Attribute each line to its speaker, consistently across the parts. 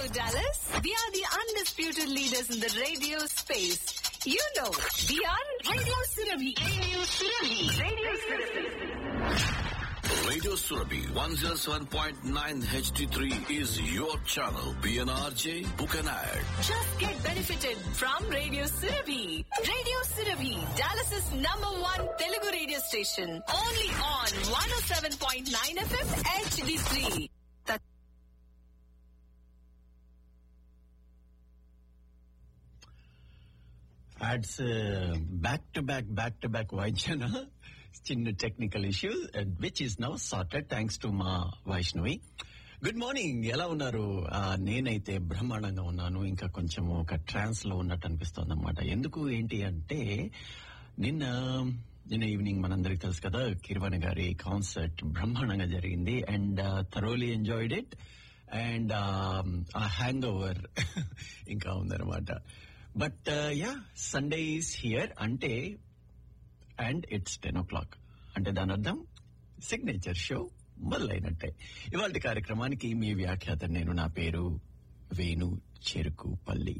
Speaker 1: Dallas? We are the undisputed leaders in the radio space. You know, we are Radio Surabhi. Radio Surabhi. Radio Surabhi.
Speaker 2: Radio Surabhi 107.9 HD3 is your channel. PNRJ, book an ad.
Speaker 1: Just get benefited from Radio Surabhi. Radio Surabhi, Dallas's number one Telugu radio station. Only on 107.9 FM HD3. Tat-
Speaker 3: ads back to back back to back వాయించాను చిన్న technical issue which is now sorted thanks to మా Vaishnavi good morning ఎలా ఉన్నారు ఆ, నేనైతే బ్రహ్మాండంగా ఉన్నాను ఇంకా కొంచెం ఒక ట్రాన్స్ లో ఉన్నట్టు అనిపిస్తోంది అనమాట ఎందుకు ఏంటి అంటే నిన్న నిన్న ఈవినింగ్ మనందరికి తెలుసు కదా కిర్వాణి గారి కాన్సర్ట్ బ్రహ్మాండంగా జరిగింది and thoroughly enjoyed it and ఆ హ్యాంగ్ ఓవర్ ఇంకా ఉందన్నమాట but yeah Sunday is here అంటే and it's ten o'clock అంటే దాని అర్థం సిగ్నేచర్ షో మొదలైనట్టే ఇవాళ కార్యక్రమానికి మీ వ్యాఖ్యాత నేను నా పేరు వేణు చెరుకు పల్లి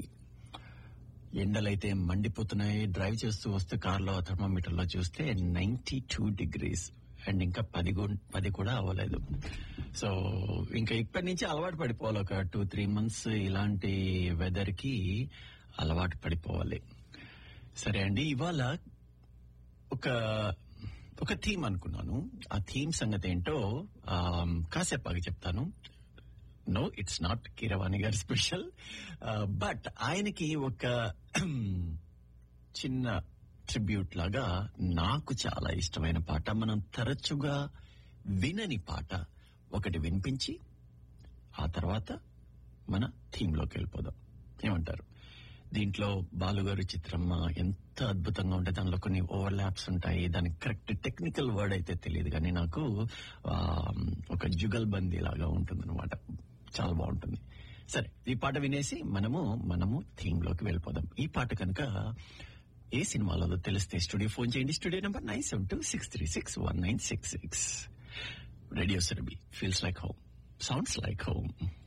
Speaker 3: ఎండలైతే మండిపోతున్నాయి డ్రైవ్ చేస్తూ వస్తూ కార్లో థర్మోమీటర్ లో చూస్తే నైన్టీ టూ డిగ్రీస్ అండ్ ఇంకా పది గు- పది కూడా అవ్వలేదు సో ఇంకా ఇప్పటి నుంచి అలవాటు పడిపోవాలి ఒక టూ త్రీ మంత్స్ ఇలాంటి వెదర్ కి అలవాటు పడిపోవాలి సరే అండి ఇవాళ ఒక ఒక థీమ్ అనుకున్నాను ఆ థీమ్ సంగతి ఏంటో ఆమ్, కాసేపు ఆగి చెప్తాను నో ఇట్స్ నాట్ కీరవాణి గారి స్పెషల్ బట్ ఆయనకి ఒక చిన్న ట్రిబ్యూట్ లాగా నాకు చాలా ఇష్టమైన పాట మనం తరచుగా వినని పాట ఒకటి వినిపించి ఆ తర్వాత మన థీమ్ లోకి వెళ్ళిపోదాం ఏమంటారు దీంట్లో బాలుగారు చిత్రం ఆ, ఎంత అద్భుతంగా ఉంటే దానిలో కొన్ని ఓవర్ ల్యాప్స్ ఉంటాయి దానికి కరెక్ట్ టెక్నికల్ వర్డ్ అయితే తెలియదు కానీ నాకు ఆ, ఒక జుగల్ బందీ లాగా ఉంటుంది చాలా బాగుంటుంది సరే ఈ పాట వినేసి మనము మనము థీమ్ లోకి వెళ్ళిపోదాం ఈ పాట కనుక ఏ సినిమాలో తెలిస్తే స్టూడియో ఫోన్ చేయండి studio number nine seven two six three six one nine six six radio సెరబీ feels like home sounds like home